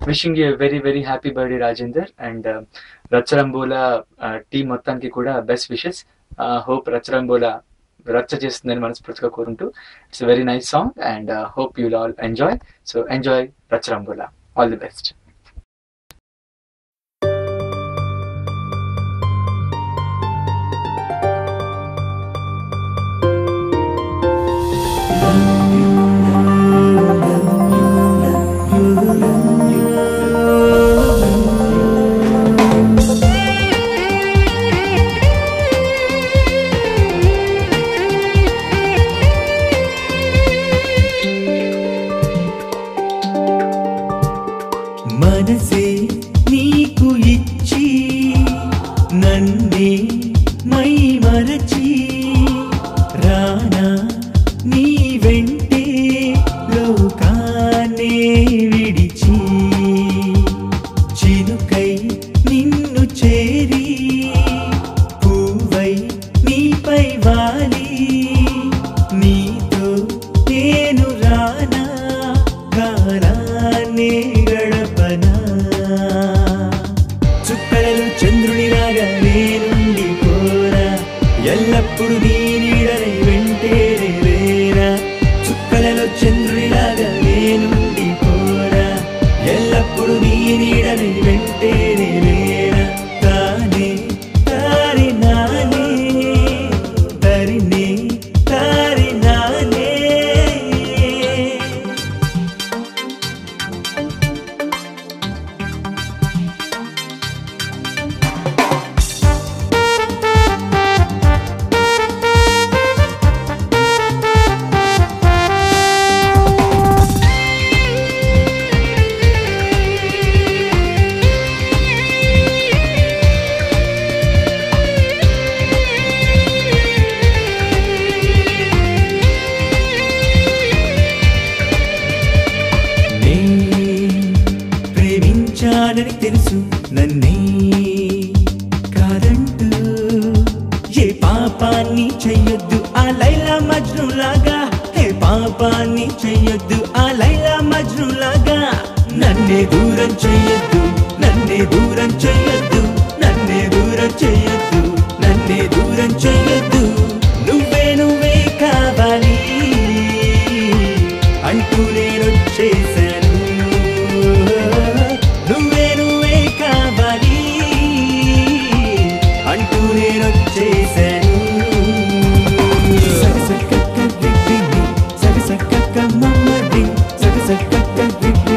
wishing you very very happy birthday Rajender and Rachcha Rambola team మొత్తానికి కూడా best wishes hope రచ్చరంబోలా రచ్చ చేస్తుందని మనస్ఫూర్తిగా కోరుకుంటూ it's very nice song and hope you'll all enjoy so enjoy రచ్చరంబోలా all the best మనసే నీకు ఇచ్చి నన్నే మై మరచి రానా నీ వెంటే లోకాన్నే విడిచి చినుకై నిన్ను చేరి పువ్వై నీపై వాలి నీతో నేను రానా కాలాన్ని గడపనా చుక్కలలో చంద్రునిలాగా నేనుండి పోరా ఎల్లప్పుడు నీ నీడని వెంటేనే వేరా చుక్కలలో చంద్రునిలాగా నేనుండి పోరా ఎల్లప్పుడు నీ నీడని వెంటేనే వేరా తానే తారి నానే తరినే తారి నానే నే ప్రేమించానని తెలుసు నన్నే కాదంటూ ఏ పాపాన్ని చెయ్యొద్దు ఆ లైలా మజ్ను లాగా ఏ పాపాన్ని చెయ్యొద్దు ఆ లైలా మజ్ను లాగా నన్నే దూరం చెయ్యొద్దు నన్నే దూరం చెయ్యొద్దు నన్నే దూరం చెయ్యొద్దు నన్నే దూరం చెయ్యొద్దు నువ్వే నువ్వే కావాలి అంటూ నేనొచ్చేసాను నువ్వే నువ్వే కావాలి అంటూ నేనొచ్చేసాను సగసక్కక్క దిగ్గిని, సగసక్కక్క మమ్మడి, సగసక్కక్క దిగ్గిని,